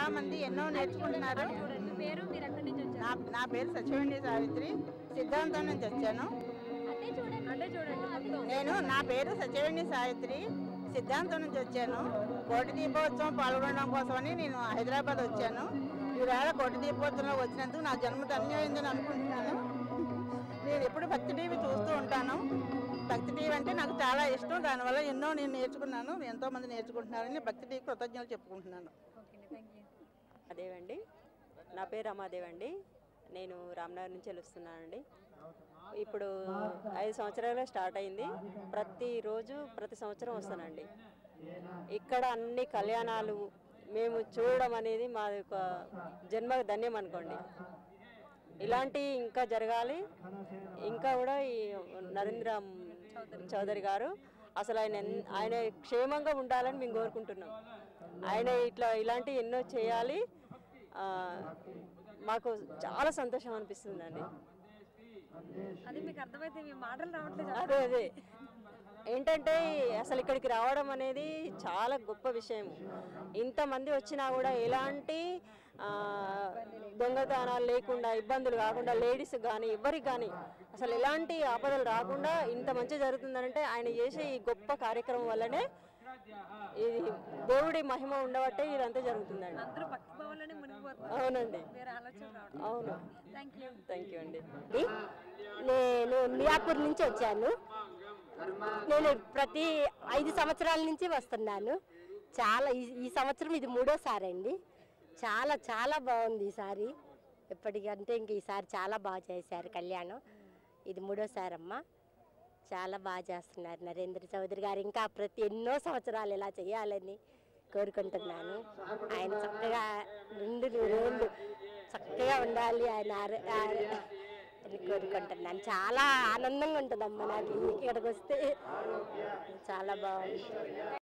చాలా మంది ఎన్నో నేర్చుకుంటున్నారు మీ పేరు మీరు ఎక్కడి నుంచి వచ్చారు నా నా పేరు సచివండి సావిత్రి సిద్ధాంతం నుంచి వచ్చాను అంటే చూడండి అంటే చూడండి మొత్తం నేను నా పేరు సత్యవేణి సావిత్రి సిద్ధాంతం నుంచి వచ్చాను కోటి దీపోత్సవం పాల్గొనడం కోసమని నేను హైదరాబాద్ వచ్చాను ఈవేళ కోటి దీపోత్సవంలో వచ్చినందుకు నా జన్మ ధన్యమైందని అనుకుంటున్నాను నేను ఎప్పుడు భక్తి టీవీ చూస్తూ ఉంటాను భక్తి టీవీ అంటే నాకు చాలా ఇష్టం దానివల్ల ఎన్నో నేను నేర్చుకున్నాను ఎంతో మంది నేర్చుకుంటున్నారని భక్తి టీవీ కృతజ్ఞతలు చెప్పుకుంటున్నాను ఓకే థ్యాంక్ యూ అదేవండి నా పేరు రమాదేవండి నేను రామనగర్ నుంచి వస్తున్నానండి ఇప్పుడు ఐదు సంవత్సరాలుగా స్టార్ట్ అయింది ప్రతిరోజు ప్రతి సంవత్సరం వస్తానండి ఇక్కడ అన్ని కళ్యాణాలు మేము చూడడం అనేది మా యొక్క జన్మ ధన్యం అనుకోండి ఇలాంటి ఇంకా జరగాలి ఇంకా కూడా ఈ నరేంద్ర చౌదరి గారు అసలు ఆయన ఎన్- ఆయన క్షేమంగా ఉండాలని మేము కోరుకుంటున్నాం ఆయన ఇట్లా ఇలాంటి ఎన్నో చేయాలి ఆ, మాకు చాలా సంతోషం అనిపిస్తుందండి అది మీకు అర్థమైతే మీ మాటలు రావట్లేదు అదే అదే ఏంటంటే అసలు ఇక్కడికి రావడం అనేది చాలా గొప్ప విషయం ఇంతమంది వచ్చినా కూడా ఎలాంటి ఆ, దొంగతనాలు లేకుండా ఇబ్బందులు కాకుండా లేడీస్ కానీ ఎవరికి కానీ అసలు ఎలాంటి ఆపదలు రాకుండా ఇంత మంచి జరుగుతుందంటే ఆయన చేసే ఈ గొప్ప కార్యక్రమం వల్లనే ఇది దేవుడి మహిమ ఉండబట్టే ఇదంతా జరుగుతుందండి అందరూ భక్తి భావంలోనే మునిగిపోతున్నారు అవునండి వేరే ఆలోచన రావట్లేదు అవును థ్యాంక్ యూ థ్యాంక్ యూ అండి నేను మియాపూర్ నుంచి వచ్చాను నేను ప్రతి ఐదు సంవత్సరాల నుంచి వస్తున్నాను చాలా ఈ ఈ సంవత్సరం ఇది మూడోసారి అండి చాలా చాలా బాగుంది ఈసారి ఎప్పటికంటే ఇంక ఈసారి చాలా బాగా చేశారు కళ్యాణం ఇది మూడోసారి అమ్మ చాలా బాగా చేస్తున్నారు నరేంద్ర చౌదరి గారు ఇంకా ప్రతి ఎన్నో సంవత్సరాలు ఇలా చేయాలని కోరుకుంటున్నాను ఆయన చక్కగా రెండు నూరేళ్ళు చక్కగా ఉండాలి ఆయన ఆర- ఆర- అని కోరుకుంటున్నాను చాలా ఆనందంగా ఉంటుందమ్మా నాకు ఇక్కడికి వస్తే చాలా బాగుంది